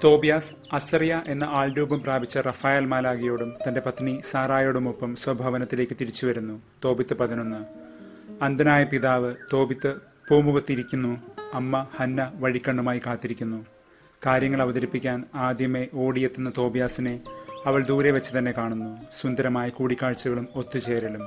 തോബിയാസ് അസറിയ എന്ന ആൾരൂപം പ്രാപിച്ച റഫായൽ മാലാഗിയോടും തന്റെ പത്നി സാറായോടുമൊപ്പം സ്വഭവനത്തിലേക്ക് തിരിച്ചു വരുന്നു തോബിത്ത് പതിനൊന്ന് അന്ധനായ പിതാവ് തോബിത്ത് പൂമുഖത്തിരിക്കുന്നു അമ്മ ഹന്ന വഴിക്കണ്ണുമായി കാത്തിരിക്കുന്നു കാര്യങ്ങൾ അവതരിപ്പിക്കാൻ ആദ്യമേ ഓടിയെത്തുന്ന തോബിയാസിനെ അവൾ ദൂരെ വെച്ച് തന്നെ കാണുന്നു സുന്ദരമായ കൂടിക്കാഴ്ചകളും ഒത്തുചേരലും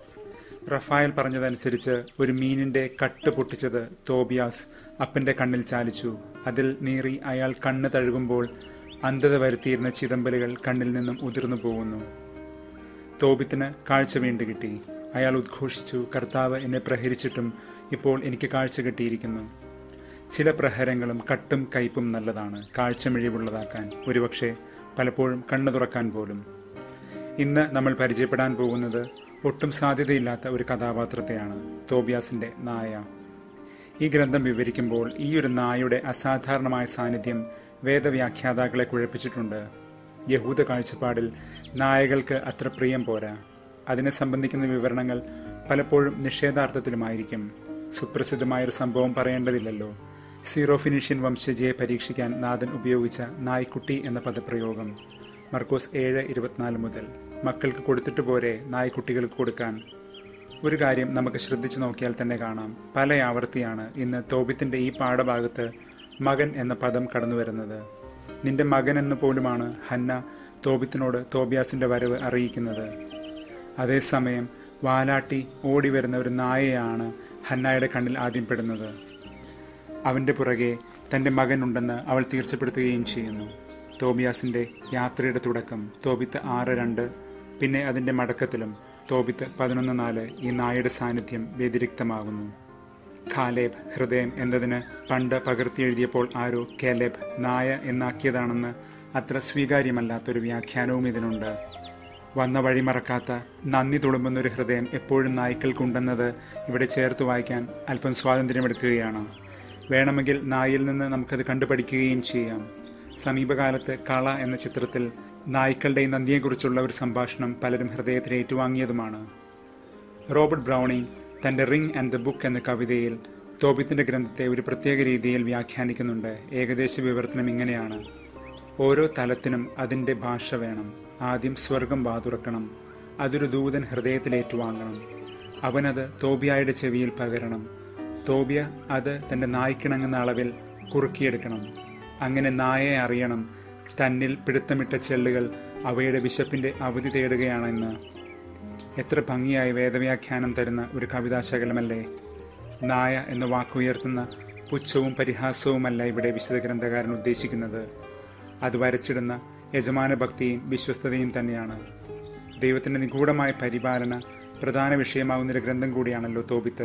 റഫായൽ പറഞ്ഞതനുസരിച്ച് ഒരു മീനിന്റെ കട്ട് പൊട്ടിച്ചത് തോബിയാസ് അപ്പന്റെ കണ്ണിൽ ചാലിച്ചു അതിൽ നീറി അയാൾ കണ്ണ് തഴുകുമ്പോൾ അന്ധത വരുത്തിയിരുന്ന ചിതമ്പലുകൾ കണ്ണിൽ നിന്നും ഉതിർന്നു പോകുന്നു തോബിത്തിന് കാഴ്ച വീണ്ടു കിട്ടി അയാൾ ഉദ്ഘോഷിച്ചു കർത്താവ് എന്നെ പ്രഹരിച്ചിട്ടും ഇപ്പോൾ എനിക്ക് കാഴ്ച കിട്ടിയിരിക്കുന്നു ചില പ്രഹരങ്ങളും കട്ടും കയ്പും നല്ലതാണ് കാഴ്ച മിഴിവുള്ളതാക്കാൻ ഒരുപക്ഷെ പലപ്പോഴും കണ്ണു തുറക്കാൻ പോലും ഇന്ന് നമ്മൾ പരിചയപ്പെടാൻ പോകുന്നത് ഒട്ടും സാധ്യതയില്ലാത്ത ഒരു കഥാപാത്രത്തെയാണ് തോബിയാസിന്റെ നായ ഈ ഗ്രന്ഥം വിവരിക്കുമ്പോൾ ഈ ഒരു നായയുടെ അസാധാരണമായ സാന്നിധ്യം വേദവ്യാഖ്യാതാക്കളെ കുഴപ്പിച്ചിട്ടുണ്ട് യഹൂദ കാഴ്ചപ്പാടിൽ നായകൾക്ക് അത്ര പ്രിയം പോരാ അതിനെ സംബന്ധിക്കുന്ന വിവരണങ്ങൾ പലപ്പോഴും നിഷേധാർത്ഥത്തിലുമായിരിക്കും സുപ്രസിദ്ധമായൊരു സംഭവം പറയേണ്ടതില്ലല്ലോ സീറോ ഫിനീഷ്യൻ വംശജയെ പരീക്ഷിക്കാൻ നാഥൻ ഉപയോഗിച്ച നായ്ക്കുട്ടി എന്ന പദപ്രയോഗം മർക്കോസ് ഏഴ് ഇരുപത്തിനാല് മുതൽ മക്കൾക്ക് കൊടുത്തിട്ട് പോരെ നായ്ക്കുട്ടികൾക്ക് കൊടുക്കാൻ ഒരു കാര്യം നമുക്ക് ശ്രദ്ധിച്ചു നോക്കിയാൽ തന്നെ കാണാം പല ആവർത്തിയാണ് ഇന്ന് തോബിത്തിന്റെ ഈ പാഠഭാഗത്ത് മകൻ എന്ന പദം കടന്നു വരുന്നത് നിന്റെ മകൻ എന്ന് പോലുമാണ് ഹന്ന തോബിത്തിനോട് തോബിയാസിന്റെ വരവ് അറിയിക്കുന്നത് അതേസമയം വാലാട്ടി ഓടി വരുന്ന ഒരു നായയാണ് ഹന്നായുടെ കണ്ണിൽ ആദ്യം പെടുന്നത് അവന്റെ പുറകെ തന്റെ മകനുണ്ടെന്ന് അവൾ തീർച്ചപ്പെടുത്തുകയും ചെയ്യുന്നു തോബിയാസിന്റെ യാത്രയുടെ തുടക്കം തോബിത്ത് ആറ് രണ്ട് പിന്നെ അതിന്റെ മടക്കത്തിലും തോബിത്ത് പതിനൊന്ന് നാല് ഈ നായയുടെ സാന്നിധ്യം വ്യതിരിക്തമാകുന്നു ഖാലേബ് ഹൃദയം എന്നതിന് പണ്ട് പകർത്തിയെഴുതിയപ്പോൾ ആരോ കേലേബ് നായ എന്നാക്കിയതാണെന്ന് അത്ര സ്വീകാര്യമല്ലാത്തൊരു വ്യാഖ്യാനവും ഇതിനുണ്ട് വന്ന വഴി മറക്കാത്ത നന്ദി തുളുമ്പുന്നൊരു ഹൃദയം എപ്പോഴും നായ്ക്കൾക്കുണ്ടെന്നത് ഇവിടെ ചേർത്ത് വായിക്കാൻ അല്പം സ്വാതന്ത്ര്യമെടുക്കുകയാണ് വേണമെങ്കിൽ നായിൽ നിന്ന് നമുക്കത് കണ്ടുപഠിക്കുകയും ചെയ്യാം സമീപകാലത്ത് കള എന്ന ചിത്രത്തിൽ നായ്ക്കളുടെ നന്ദിയെക്കുറിച്ചുള്ള ഒരു സംഭാഷണം പലരും ഹൃദയത്തിൽ ഏറ്റുവാങ്ങിയതുമാണ് റോബർട്ട് ബ്രൗണിംഗ് തന്റെ റിംഗ് ആൻഡ് ദ ബുക്ക് എന്ന കവിതയിൽ തോബിത്തിന്റെ ഗ്രന്ഥത്തെ ഒരു പ്രത്യേക രീതിയിൽ വ്യാഖ്യാനിക്കുന്നുണ്ട് ഏകദേശ വിവർത്തനം ഇങ്ങനെയാണ് ഓരോ തലത്തിനും അതിന്റെ ഭാഷ വേണം ആദ്യം സ്വർഗം വാതുറക്കണം അതൊരു ദൂതൻ ഹൃദയത്തിൽ ഏറ്റുവാങ്ങണം അവനത് തോബിയായുടെ ചെവിയിൽ പകരണം തോബിയ അത് തന്റെ നായ്ക്കിണങ്ങുന്ന അളവിൽ കുറുക്കിയെടുക്കണം അങ്ങനെ നായയെ അറിയണം തന്നിൽ പിടുത്തമിട്ട ചെള്ളുകൾ അവയുടെ വിശപ്പിന്റെ അവധി തേടുകയാണെന്ന് എത്ര ഭംഗിയായി വേദവ്യാഖ്യാനം തരുന്ന ഒരു കവിതാശകലമല്ലേ നായ എന്ന വാക്കുയർത്തുന്ന പുച്ഛവും പരിഹാസവുമല്ല ഇവിടെ വിശുദ്ധ ഗ്രന്ഥകാരൻ ഉദ്ദേശിക്കുന്നത് അത് വരച്ചിടുന്ന യജമാന ഭക്തിയും വിശ്വസ്തതയും തന്നെയാണ് ദൈവത്തിന്റെ നിഗൂഢമായ പരിപാലന പ്രധാന വിഷയമാകുന്നൊരു ഗ്രന്ഥം കൂടിയാണല്ലോ തോപിത്ത്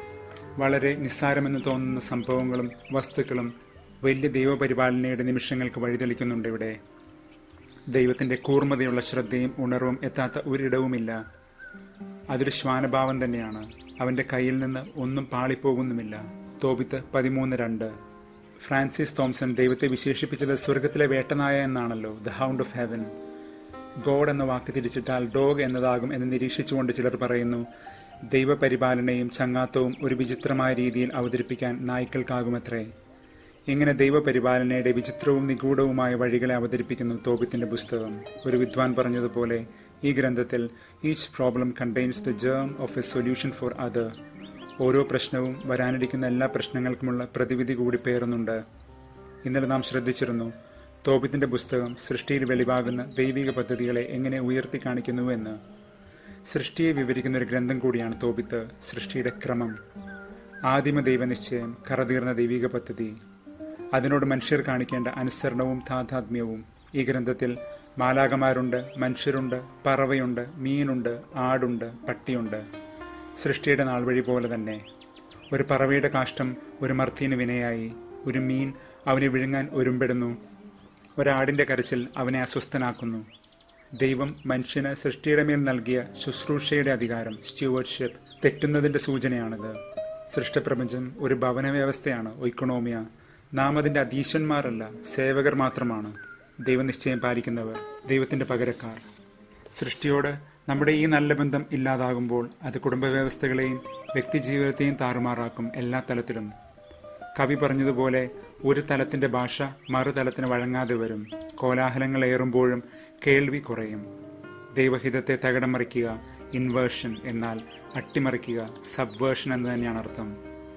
വളരെ നിസ്സാരമെന്ന് തോന്നുന്ന സംഭവങ്ങളും വസ്തുക്കളും വലിയ ദൈവപരിപാലനയുടെ നിമിഷങ്ങൾക്ക് വഴിതെളിക്കുന്നുണ്ട് ഇവിടെ ദൈവത്തിന്റെ കൂർമ്മതയുള്ള ശ്രദ്ധയും ഉണർവും എത്താത്ത ഒരിടവുമില്ല അതൊരു ശ്വാനഭാവം തന്നെയാണ് അവന്റെ കയ്യിൽ നിന്ന് ഒന്നും പാളിപ്പോകുന്നുമില്ല തോപിത്ത് പതിമൂന്ന് രണ്ട് ഫ്രാൻസിസ് തോംസൺ ദൈവത്തെ വിശേഷിപ്പിച്ചത് സ്വർഗത്തിലെ വേട്ടനായ എന്നാണല്ലോ the Hound of Heaven God എന്ന വാക്ക് തിരിച്ചിട്ടാൽ ഡോഗ് എന്നതാകും എന്ന് നിരീക്ഷിച്ചുകൊണ്ട് ചിലർ പറയുന്നു ദൈവപരിപാലനയും ചങ്ങാത്തവും ഒരു വിചിത്രമായ രീതിയിൽ അവതരിപ്പിക്കാൻ നായ്ക്കൾക്കാകുമത്രേ ഇങ്ങനെ ദൈവപരിപാലനയുടെ വിചിത്രവും നിഗൂഢവുമായ വഴികളെ അവതരിപ്പിക്കുന്നു തോപിത്തിന്റെ പുസ്തകം ഒരു വിദ്വാൻ പറഞ്ഞതുപോലെ ഈ ഗ്രന്ഥത്തിൽ each problem contains the germ of a solution for other ഓരോ പ്രശ്നവും വരാനിരിക്കുന്ന എല്ലാ പ്രശ്നങ്ങൾക്കുമുള്ള പ്രതിവിധി കൂടി പേറുന്നുണ്ട് ഇന്നലെ നാം ശ്രദ്ധിച്ചിരുന്നു തോപിത്തിന്റെ പുസ്തകം സൃഷ്ടിയിൽ വെളിവാകുന്ന ദൈവിക പദ്ധതികളെ എങ്ങനെ ഉയർത്തി കാണിക്കുന്നുവെന്ന് സൃഷ്ടിയെ വിവരിക്കുന്ന ഒരു ഗ്രന്ഥം കൂടിയാണ് തോപിത്ത് സൃഷ്ടിയുടെ ക്രമം ആദിമ ദൈവനിശ്ചയം കറതീർന്ന ദൈവിക പദ്ധതി അതിനോട് മനുഷ്യർ കാണിക്കേണ്ട അനുസരണവും താതാത്മ്യവും ഈ ഗ്രന്ഥത്തിൽ മാലാകമാരുണ്ട് മനുഷ്യരുണ്ട് പറവയുണ്ട് മീനുണ്ട് ആടുണ്ട് പട്ടിയുണ്ട് സൃഷ്ടിയുടെ നാൾ വഴി പോലെ തന്നെ ഒരു പറവയുടെ കാഷ്ടം ഒരു മർത്തിന് വിനയായി ഒരു മീൻ അവനെ വിഴുങ്ങാൻ ഒരുമ്പെടുന്നു ഒരാടിന്റെ കരച്ചിൽ അവനെ അസ്വസ്ഥനാക്കുന്നു ദൈവം മനുഷ്യന് സൃഷ്ടിയുടെ മേൽ നൽകിയ ശുശ്രൂഷയുടെ അധികാരം സ്റ്റ്യൂവർഡ്ഷിപ്പ് തെറ്റുന്നതിന്റെ സൂചനയാണിത് സൃഷ്ടപ്രപഞ്ചം ഒരു ഭവന വ്യവസ്ഥയാണ് ഒയിക്കണോമിയ നാം അതിന്റെ അധീശന്മാരല്ല സേവകർ മാത്രമാണ് ദൈവനിശ്ചയം പാലിക്കുന്നവർ ദൈവത്തിന്റെ പകരക്കാർ സൃഷ്ടിയോട് നമ്മുടെ ഈ നല്ല ബന്ധം ഇല്ലാതാകുമ്പോൾ അത് കുടുംബ വ്യവസ്ഥകളെയും വ്യക്തിജീവിതത്തെയും താറുമാറാക്കും എല്ലാ തലത്തിലും കവി പറഞ്ഞതുപോലെ ഒരു തലത്തിന്റെ ഭാഷ മറുതലത്തിന് വഴങ്ങാതെ വരും കോലാഹലങ്ങൾ ഏറുമ്പോഴും കേൾവി കുറയും ദൈവഹിതത്തെ തകിടം മറിക്കുക ഇൻവേർഷൻ എന്നാൽ അട്ടിമറിക്കുക സബ്വേർഷൻ എന്ന് തന്നെയാണ് അർത്ഥം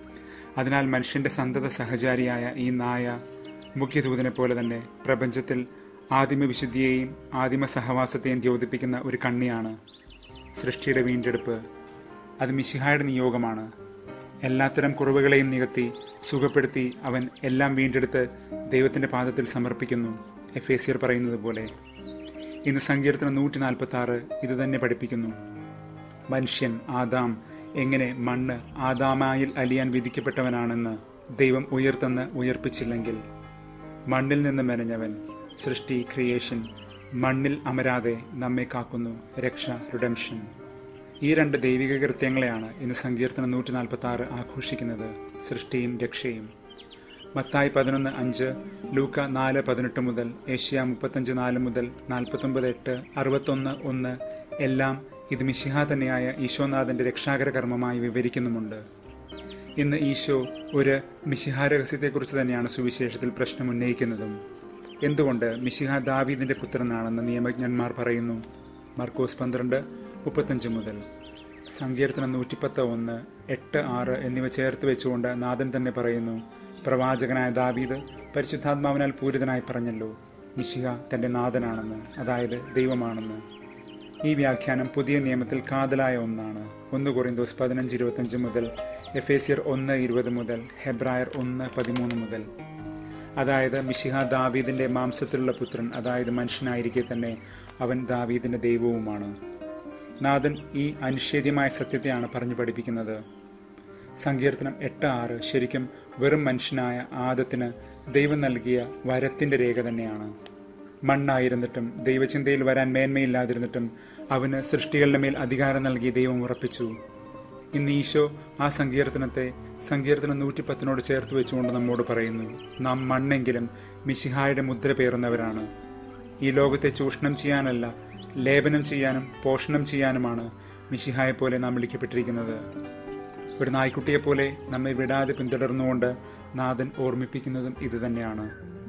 അതിനാൽ മനുഷ്യന്റെ സന്തത സഹചാരിയായ ഈ നായ മുഖ്യദൂതനെ പോലെ തന്നെ പ്രപഞ്ചത്തിൽ ആദിമ വിശുദ്ധിയെയും ആദിമ സഹവാസത്തെയും ദ്യോതിപ്പിക്കുന്ന ഒരു കണ്ണിയാണ് സൃഷ്ടിയുടെ വീണ്ടെടുപ്പ് അത് മിശിഹായുടെ നിയോഗമാണ് എല്ലാത്തരം കുറവുകളെയും നികത്തി സുഖപ്പെടുത്തി അവൻ എല്ലാം വീണ്ടെടുത്ത് ദൈവത്തിന്റെ പാദത്തിൽ സമർപ്പിക്കുന്നു എഫ് എ സിയർ പറയുന്നത് പോലെ ഇന്ന് സങ്കീർത്തനം നൂറ്റി നാൽപ്പത്തി ആറ് ഇത് തന്നെ പഠിപ്പിക്കുന്നു മനുഷ്യൻ ആദാം എങ്ങനെ മണ്ണ് ആദാമായിൽ അലിയാൻ വിധിക്കപ്പെട്ടവനാണെന്ന് ദൈവം ഉയർത്തെന്ന് ഉയർപ്പിച്ചില്ലെങ്കിൽ മണ്ണിൽ നിന്ന് മെനഞ്ഞവൻ സൃഷ്ടി ക്രിയേഷൻ മണ്ണിൽ അമരാതെ നമ്മെ കാക്കുന്നു രക്ഷ റിഡംഷൻ ഈ രണ്ട് ദൈവിക കൃത്യങ്ങളെയാണ് ഇന്ന് സങ്കീർത്തനം നൂറ്റി നാൽപ്പത്തി ആറ് ആഘോഷിക്കുന്നത് സൃഷ്ടിയും രക്ഷയും മത്തായി പതിനൊന്ന് അഞ്ച് ലൂക്ക നാല് പതിനെട്ട് മുതൽ ഏഷ്യ മുപ്പത്തഞ്ച് നാല് മുതൽ നാൽപ്പത്തൊമ്പത് എട്ട് അറുപത്തൊന്ന് ഒന്ന് എല്ലാം ഇത് മിശിഹ തന്നെയായ ഈശോനാഥന്റെ രക്ഷാകര കർമ്മമായി വിവരിക്കുന്നുമുണ്ട് ഇന്ന് ഈശോ ഒരു മിശിഹ രഹസ്യത്തെക്കുറിച്ച് തന്നെയാണ് സുവിശേഷത്തിൽ പ്രശ്നം ഉന്നയിക്കുന്നതും എന്തുകൊണ്ട് മിശിഹ ദാവീദിന്റെ പുത്രനാണെന്ന് നിയമജ്ഞന്മാർ പറയുന്നു മർക്കോസ് പന്ത്രണ്ട് മുപ്പത്തഞ്ച് മുതൽ സങ്കീർത്തനം നൂറ്റിപ്പത്ത് ഒന്ന് എട്ട് ആറ് എന്നിവ ചേർത്ത് വെച്ചുകൊണ്ട് നാഥൻ തന്നെ പറയുന്നു പ്രവാചകനായ ദാവീദ് പരിശുദ്ധാത്മാവിനാൽ പൂരിതനായി പറഞ്ഞല്ലോ മിശിഹ തന്റെ നാഥനാണെന്ന് അതായത് ദൈവമാണെന്ന് ഈ വ്യാഖ്യാനം പുതിയ നിയമത്തിൽ കാതലായ ഒന്നാണ് ഒന്ന് കൊറിന്തോസ് പതിനഞ്ച് ഇരുപത്തഞ്ച് മുതൽ എഫേസിയർ ഒന്ന് ഇരുപത് മുതൽ ഹെബ്രായർ ഒന്ന് പതിമൂന്ന് മുതൽ അതായത് മിശിഹ ദാവീദിന്റെ മാംസത്തിലുള്ള പുത്രൻ അതായത് മനുഷ്യനായിരിക്കെ തന്നെ അവൻ ദാവീദിന്റെ ദൈവവുമാണ് നാഥൻ ഈ അനിഷേധ്യമായ സത്യത്തെയാണ് പറഞ്ഞു പഠിപ്പിക്കുന്നത് സങ്കീർത്തനം എട്ട് ആറ് ശരിക്കും വെറും മനുഷ്യനായ ആദത്തിന് ദൈവം നൽകിയ വരത്തിന്റെ രേഖ തന്നെയാണ് മണ്ണായിരുന്നിട്ടും ദൈവചിന്തയിൽ വരാൻ മേന്മയില്ലാതിരുന്നിട്ടും അവന് സൃഷ്ടികളുടെ മേൽ അധികാരം നൽകി ദൈവം ഉറപ്പിച്ചു ഇന്ന് ഈശോ ആ സങ്കീർത്തനത്തെ സങ്കീർത്തനം നൂറ്റിപ്പത്തിനോട് ചേർത്ത് വെച്ചുകൊണ്ട് നമ്മോട് പറയുന്നു നാം മണ്ണെങ്കിലും മിശിഹായുടെ മുദ്ര പേറുന്നവരാണ് ഈ ലോകത്തെ ചൂഷണം ചെയ്യാനല്ല ലേപനം ചെയ്യാനും പോഷണം ചെയ്യാനുമാണ് മിശിഹായെ പോലെ നാം വിളിക്കപ്പെട്ടിരിക്കുന്നത് ഒരു നായ്ക്കുട്ടിയെപ്പോലെ നമ്മെ വിടാതെ പിന്തുടർന്നുകൊണ്ട് നാഥൻ ഓർമ്മിപ്പിക്കുന്നതും ഇതുതന്നെയാണ്